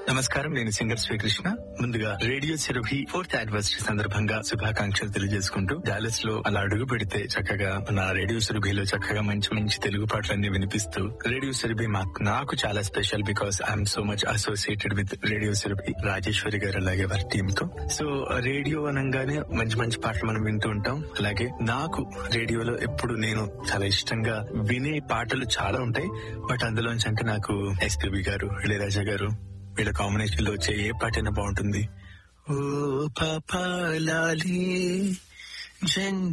నమస్కారం నేను సింగర్ శ్రీకృష్ణ ముందుగా రేడియో సిరభి ఫోర్త్ యానివర్సరీ సందర్భంగా శుభాకాంక్షలు తెలియజేసుకుంటూ డాలస్ లో అలా అడుగు పెడితే చక్కగా నా రేడియో సిరభిలో చక్కగా మంచి మంచి తెలుగు పాటలన్నీ వినిపిస్తూ రేడియో సిరభి మాకు నాకు చాలా special because I'm so much associated with radio Sirabhi Rajeshwari garu అలాగే వారి టీమ్ తో సో రేడియో అనగానే మంచి మంచి పాటలు మనం వింటూ ఉంటాం అలాగే నాకు రేడియోలో ఎప్పుడు నేను చాలా ఇష్టంగా వినే పాటలు చాలా ఉంటాయి బట్ అందులోంచి అంటే నాకు ఎస్పీబి గారు ఇళయరాజా గారు వీళ్ళ కాంబినేషన్ లో వచ్చే ఏ పాటైనా బాగుంటుంది ఓ పాపాలి జెండా